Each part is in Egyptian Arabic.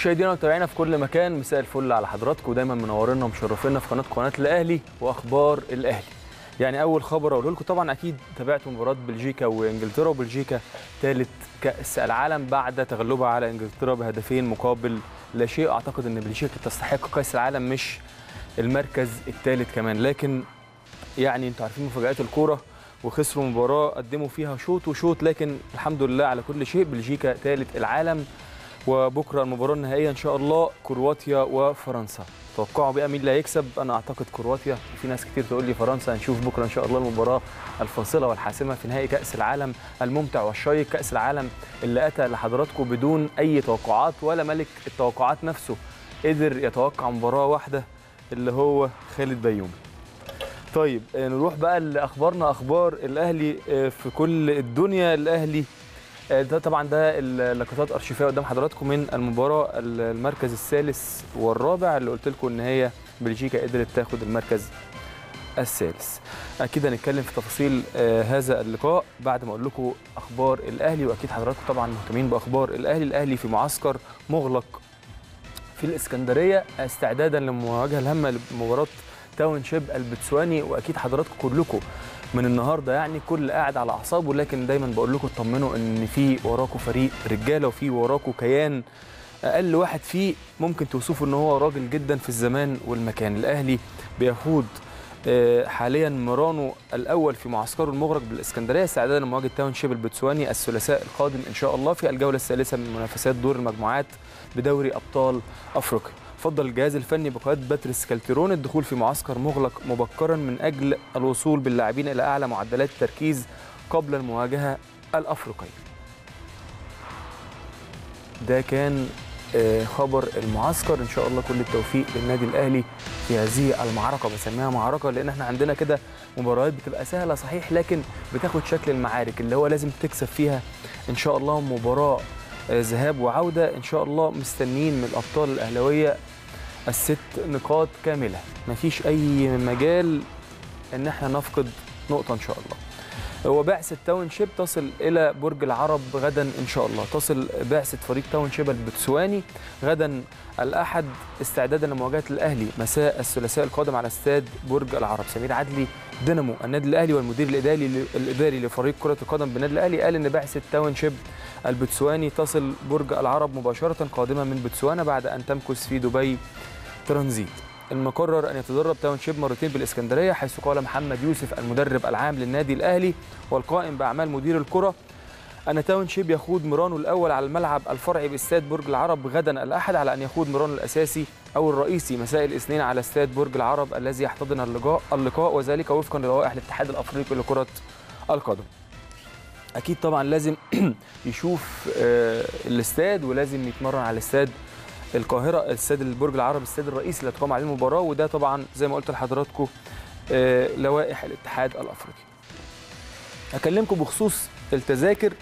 مشاهدينا ومتابعينا في كل مكان مساء الفل على حضراتكم دايما منورينا ومشرفينا في قناه قناه الاهلي واخبار الاهلي يعني اول خبر اقول لكم طبعا اكيد تابعتوا مباراه بلجيكا وانجلترا وبلجيكا ثالث كاس العالم بعد تغلبها على انجلترا بهدفين مقابل لا شيء اعتقد ان بلجيكا تستحق كاس العالم مش المركز الثالث كمان لكن يعني انتوا عارفين مفاجات الكوره وخسروا مباراه قدموا فيها شوط وشوط لكن الحمد لله على كل شيء بلجيكا ثالث العالم وبكره المباراه النهائيه ان شاء الله كرواتيا وفرنسا توقعوا بقى مين اللي هيكسب انا اعتقد كرواتيا في ناس كتير تقول لي فرنسا هنشوف بكره ان شاء الله المباراه الفاصله والحاسمه في نهائي كاس العالم الممتع والشيق كاس العالم اللي اتى لحضراتكم بدون اي توقعات ولا ملك التوقعات نفسه قدر يتوقع مباراه واحده اللي هو خالد بيومي طيب نروح بقى لاخبارنا اخبار الاهلي في كل الدنيا الاهلي ده طبعا ده اللقطات ارشيفيه قدام حضراتكم من المباراه المركز الثالث والرابع اللي قلت لكم ان هي بلجيكا قدرت تاخد المركز الثالث اكيد هنتكلم في تفاصيل هذا اللقاء بعد ما اقول لكم اخبار الاهلي واكيد حضراتكم طبعا مهتمين باخبار الاهلي الاهلي في معسكر مغلق في الاسكندريه استعدادا للمواجهه الهامه لمباراه تاون شيب البتسواني واكيد حضراتكم كلكم من النهارده يعني كل قاعد على اعصابه لكن دايما بقول لكم اطمنوا ان في وراكم فريق رجاله وفي وراكم كيان اقل واحد فيه ممكن توصفه ان هو راجل جدا في الزمان والمكان الاهلي بيخوض حاليا مرانو الاول في معسكره المغرق بالاسكندريه استعدادا لمواجهه تاون شيب البتسواني الثلاثاء القادم ان شاء الله في الجوله الثالثه من منافسات دور المجموعات بدوري ابطال افريقيا فضل الجهاز الفني بقياده باتريس كالتيرون الدخول في معسكر مغلق مبكرا من اجل الوصول باللاعبين الى اعلى معدلات التركيز قبل المواجهه الافريقيه. ده كان خبر المعسكر ان شاء الله كل التوفيق للنادي الاهلي في هذه المعركه بسميها معركه لان احنا عندنا كده مباريات بتبقى سهله صحيح لكن بتاخد شكل المعارك اللي هو لازم تكسب فيها ان شاء الله مباراه ذهاب وعوده ان شاء الله مستنيين من الابطال الاهلاويه الست نقاط كامله مفيش اي مجال ان احنا نفقد نقطه ان شاء الله وبعثه تاون شيب تصل الى برج العرب غدا ان شاء الله تصل بعثه فريق تاون شيب البتسواني غدا الاحد استعدادا لمواجهه الاهلي مساء الثلاثاء القادم على استاد برج العرب سمير عدلي دينامو النادي الاهلي والمدير الاداري الاداري لفريق كره القدم بالنادي الاهلي قال ان بعثه تاون شيب البتسواني تصل برج العرب مباشره قادمه من بتسوانا بعد ان تمكث في دبي ترانزيت المقرر ان يتدرب تاون شيب مرتين بالاسكندريه حيث قال محمد يوسف المدرب العام للنادي الاهلي والقائم باعمال مدير الكره ان تاون شيب يخوض مرانه الاول على الملعب الفرعي باستاد برج العرب غدا الاحد على ان يخوض مرانه الاساسي او الرئيسي مساء الاثنين على استاد برج العرب الذي يحتضن اللقاء اللقاء وذلك وفقا للوائح الاتحاد الافريقي لكره القدم اكيد طبعا لازم يشوف الاستاد ولازم يتمرن على الاستاد القاهره استاد البرج العرب الستاد الرئيسي اللي هتقام عليه المباراه وده طبعا زي ما قلت لحضراتكم لوائح الاتحاد الافريقي. اكلمكم بخصوص التذاكر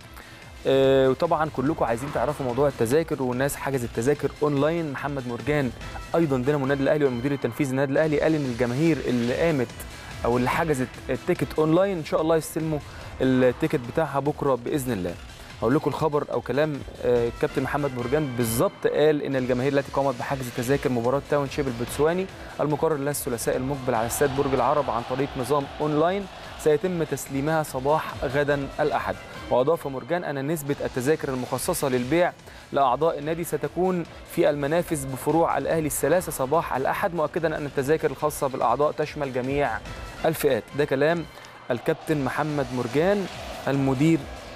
وطبعا كلكم عايزين تعرفوا موضوع التذاكر والناس حجزت تذاكر اونلاين محمد مرجان ايضا دينامو النادي الاهلي والمدير التنفيذي للنادي الاهلي قال ان الجماهير اللي قامت او اللي حجزت التيكت اونلاين ان شاء الله يستلموا التيكت بتاعها بكره باذن الله. هقول لكم الخبر او كلام الكابتن محمد مرجان بالظبط قال ان الجماهير التي قامت بحجز تذاكر مباراه تاون شيب البتسواني المقرر لها الثلاثاء المقبل على استاد برج العرب عن طريق نظام اونلاين سيتم تسليمها صباح غدا الاحد واضاف مرجان ان نسبه التذاكر المخصصه للبيع لاعضاء النادي ستكون في المنافذ بفروع الاهلي الثلاثه صباح الاحد مؤكدا ان التذاكر الخاصه بالاعضاء تشمل جميع الفئات ده كلام الكابتن محمد مرجان المدير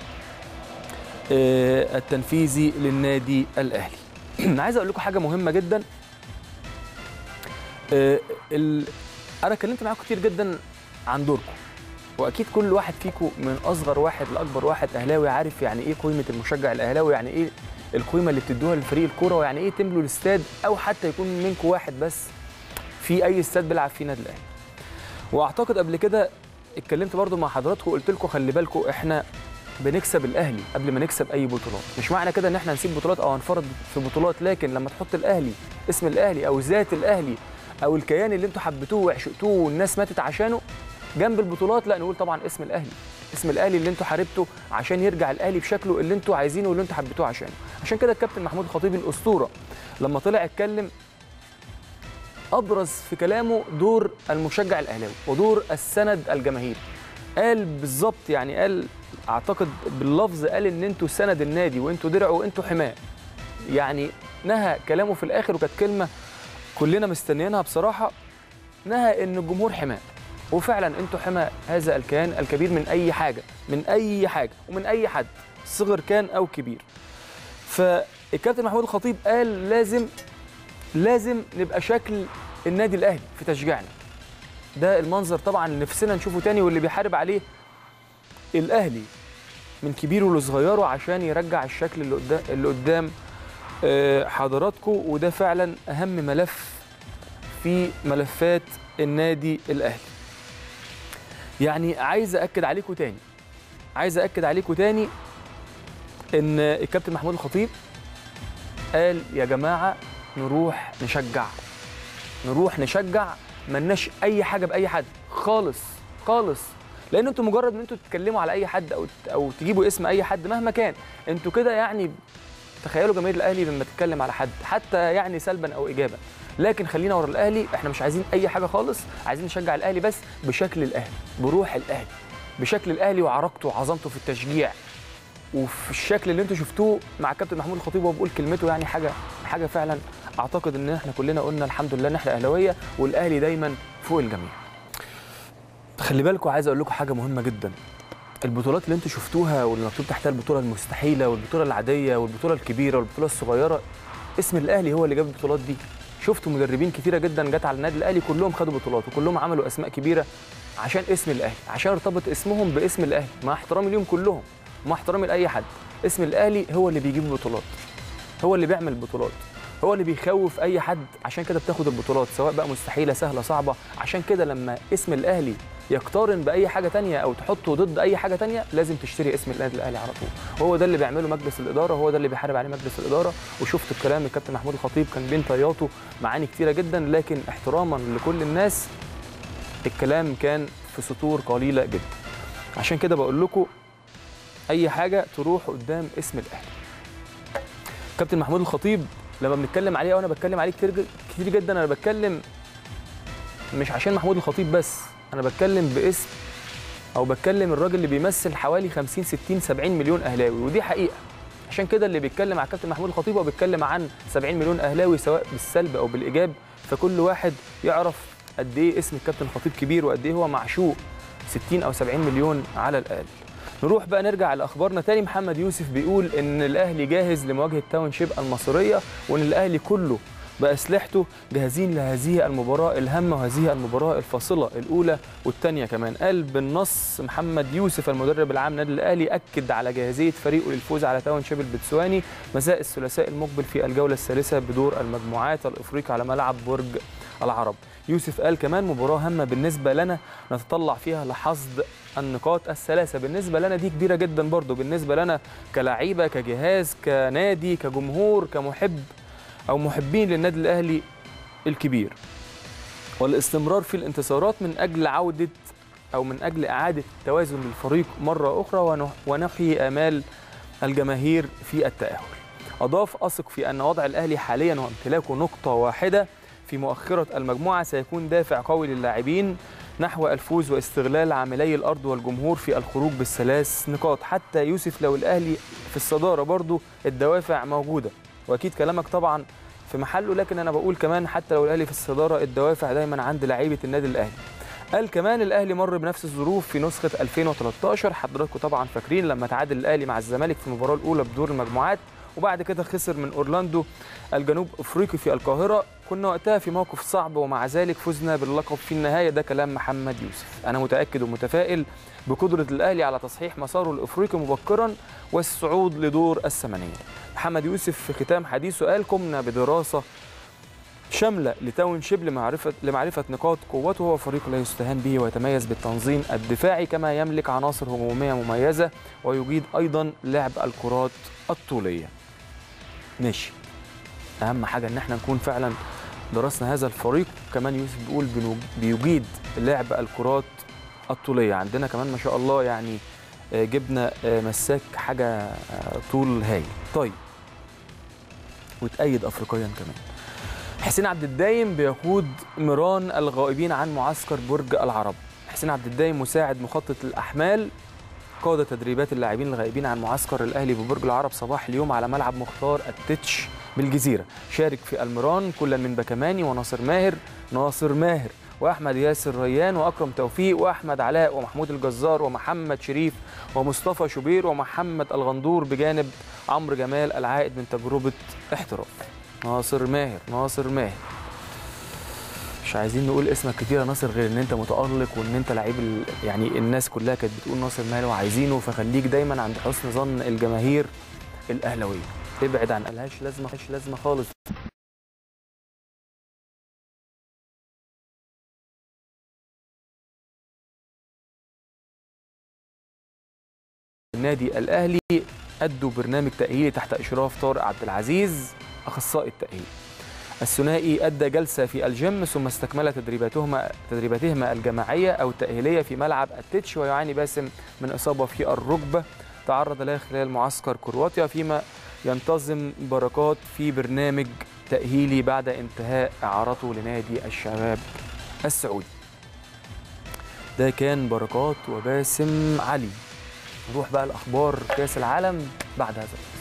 التنفيذي للنادي الاهلي انا عايز اقول لكم حاجه مهمه جدا انا اتكلمت معاكم كتير جدا عن دوركم واكيد كل واحد فيكم من اصغر واحد لاكبر واحد اهلاوي عارف يعني ايه قيمه المشجع الاهلاوي يعني ايه القيمه اللي بتدوها لفريق الكوره ويعني ايه تملوا الاستاد او حتى يكون منكم واحد بس في اي استاد بيلعب فيه نادي الاهلي واعتقد قبل كده اتكلمت برضو مع حضراتكم قلت لكم خلي بالكم احنا بنكسب الاهلي قبل ما نكسب اي بطولات مش معنى كده ان احنا نسيب بطولات او هنفرض في بطولات لكن لما تحط الاهلي اسم الاهلي او ذات الاهلي او الكيان اللي انتوا حبيتوه وعشقتوه والناس ماتت عشانه جنب البطولات لا نقول طبعا اسم الاهلي اسم الاهلي اللي انتوا حاربتوا عشان يرجع الاهلي بشكله اللي انتوا عايزينه واللي انتوا حبيتوه عشانه عشان كده الكابتن محمود الخطيب الاسطوره لما طلع اتكلم ابرز في كلامه دور المشجع الاهلاوي ودور السند الجماهيري قال بالظبط يعني قال اعتقد باللفظ قال ان انتوا سند النادي وانتوا درعه وانتوا حماه يعني نهى كلامه في الاخر وكانت كلمه كلنا مستنيينها بصراحه نهى ان الجمهور حماه وفعلا انتوا حماه هذا الكيان الكبير من اي حاجه من اي حاجه ومن اي حد صغر كان او كبير فالكابتن محمود الخطيب قال لازم لازم نبقى شكل النادي الاهلي في تشجيعنا ده المنظر طبعا اللي نفسنا نشوفه تاني واللي بيحارب عليه الاهلي من كبيره لصغيره عشان يرجع الشكل اللي قدام اللي قدام آه، حضراتكم وده فعلا اهم ملف في ملفات النادي الاهلي يعني عايز اكد عليكم تاني عايز اكد عليكم تاني ان الكابتن محمود الخطيب قال يا جماعه نروح نشجع نروح نشجع ملناش اي حاجه باي حد خالص خالص لان انتوا مجرد ان انتوا تتكلموا على اي حد او او تجيبوا اسم اي حد مهما كان انتوا كده يعني تخيلوا جماهير الاهلي لما تتكلم على حد حتى يعني سلبا او ايجابا لكن خلينا ورا الاهلي احنا مش عايزين اي حاجه خالص عايزين نشجع الاهلي بس بشكل الاهلي بروح الاهلي بشكل الاهلي وعراقته وعظمته في التشجيع وفي الشكل اللي انتوا شفتوه مع الكابتن محمود الخطيب وهو بيقول كلمته يعني حاجه حاجه فعلا اعتقد ان احنا كلنا قلنا الحمد لله ان احنا اهلاويه والاهلي دايما فوق الجميع. خلي بالكم عايز اقول لكم حاجه مهمه جدا البطولات اللي انتوا شفتوها واللي مكتوب تحتها البطوله المستحيله والبطوله العاديه والبطوله الكبيره والبطوله الصغيره اسم الاهلي هو اللي جاب البطولات دي شفتوا مدربين كتيره جدا جت على النادي الاهلي كلهم خدوا بطولات وكلهم عملوا اسماء كبيره عشان اسم الاهلي عشان ارتبط اسمهم باسم الاهلي مع احترامي ليهم كلهم مع احترامي لاي حد اسم الاهلي هو اللي بيجيب بطولات هو اللي بيعمل بطولات هو اللي بيخوف اي حد عشان كده بتاخد البطولات سواء بقى مستحيله سهله صعبه عشان كده لما اسم الاهلي يقترن باي حاجه تانية او تحطه ضد اي حاجه تانية لازم تشتري اسم النادي الاهلي على طول هو ده اللي بيعمله مجلس الاداره هو ده اللي بيحارب عليه مجلس الاداره وشفت الكلام الكابتن محمود الخطيب كان بين طياته معاني كتيره جدا لكن احتراما لكل الناس الكلام كان في سطور قليله جدا عشان كده بقول لكم اي حاجه تروح قدام اسم الاهلي كابتن محمود الخطيب لما بنتكلم عليه وانا بتكلم عليه كتير كتير جدا انا بتكلم مش عشان محمود الخطيب بس انا بتكلم باسم او بتكلم الراجل اللي بيمثل حوالي 50 60 70 مليون اهلاوي ودي حقيقه عشان كده اللي بيتكلم على كابتن محمود الخطيب هو بيتكلم عن 70 مليون اهلاوي سواء بالسلب او بالايجاب فكل واحد يعرف قد ايه اسم الكابتن الخطيب كبير وقد ايه هو معشوق 60 او 70 مليون على الاقل نروح بقى نرجع لاخبارنا تاني محمد يوسف بيقول ان الاهلي جاهز لمواجهه تاون شيب المصريه وان الاهلي كله باسلحته جاهزين لهذه المباراه الهامه وهذه المباراه الفاصله الاولى والثانيه كمان قال بالنص محمد يوسف المدرب العام نادي الاهلي اكد على جاهزيه فريقه للفوز على تاون شيب البتسواني مساء الثلاثاء المقبل في الجوله الثالثه بدور المجموعات الافريقي على ملعب برج العرب يوسف قال كمان مباراه هامه بالنسبه لنا نتطلع فيها لحصد النقاط الثلاثه بالنسبه لنا دي كبيره جدا برضو بالنسبه لنا كلاعيبه كجهاز كنادي كجمهور كمحب او محبين للنادي الاهلي الكبير والاستمرار في الانتصارات من اجل عوده او من اجل اعاده توازن للفريق مره اخرى ونح- ونحيي امال الجماهير في التاهل اضاف اثق في ان وضع الاهلي حاليا وامتلاكه نقطه واحده في مؤخره المجموعه سيكون دافع قوي للاعبين نحو الفوز واستغلال عاملي الارض والجمهور في الخروج بالثلاث نقاط حتى يوسف لو الاهلي في الصداره برضو الدوافع موجوده واكيد كلامك طبعا في محله لكن انا بقول كمان حتى لو الاهلي في الصداره الدوافع دايما عند لعيبه النادي الاهلي قال كمان الاهلي مر بنفس الظروف في نسخه 2013 حضراتكم طبعا فاكرين لما تعادل الاهلي مع الزمالك في المباراه الاولى بدور المجموعات وبعد كده خسر من اورلاندو الجنوب افريقي في القاهره كنا وقتها في موقف صعب ومع ذلك فزنا باللقب في النهايه ده كلام محمد يوسف انا متاكد ومتفائل بقدره الاهلي على تصحيح مساره الافريقي مبكرا والصعود لدور الثمانيه محمد يوسف في ختام حديثه قال قمنا بدراسه شامله لتاون شيب لمعرفه لمعرفه نقاط قوته هو فريق لا يستهان به ويتميز بالتنظيم الدفاعي كما يملك عناصر هجوميه مميزه ويجيد ايضا لعب الكرات الطوليه. ماشي. اهم حاجه ان احنا نكون فعلا درسنا هذا الفريق كمان يوسف بيقول بنو- بيجيد لعب الكرات الطوليه عندنا كمان ما شاء الله يعني آه، جبنا آه، مساك حاجه آه، طول هايل. طيب وتأيد افريقيا كمان حسين عبد الدايم بيقود ميران الغائبين عن معسكر برج العرب حسين عبد الدايم مساعد مخطط الاحمال قاد تدريبات اللاعبين الغائبين عن معسكر الاهلي ببرج العرب صباح اليوم على ملعب مختار التتش بالجزيره شارك في الميران كلا من بكماني وناصر ماهر ناصر ماهر واحمد ياسر ريان واكرم توفيق واحمد علاء ومحمود الجزار ومحمد شريف ومصطفى شوبير ومحمد الغندور بجانب عمرو جمال العائد من تجربه احتراف ناصر ماهر ناصر ماهر مش عايزين نقول اسمك كتير يا ناصر غير ان انت متالق وان انت لعيب ال... يعني الناس كلها كانت بتقول ناصر ماهر وعايزينه فخليك دايما عند حسن ظن الجماهير الاهلاويه ابعد عن ملهاش لازمه ملهاش لازمه خالص النادي الاهلي ادوا برنامج تاهيلي تحت اشراف طارق عبد العزيز اخصائي التاهيل الثنائي ادى جلسه في الجيم ثم استكمل تدريباتهما تدريباتهما الجماعيه او التاهيليه في ملعب التتش ويعاني باسم من اصابه في الركبه تعرض لها خلال معسكر كرواتيا فيما ينتظم بركات في برنامج تاهيلي بعد انتهاء اعارته لنادي الشباب السعودي ده كان بركات وباسم علي نروح بقى الاخبار كاس العالم بعد هذا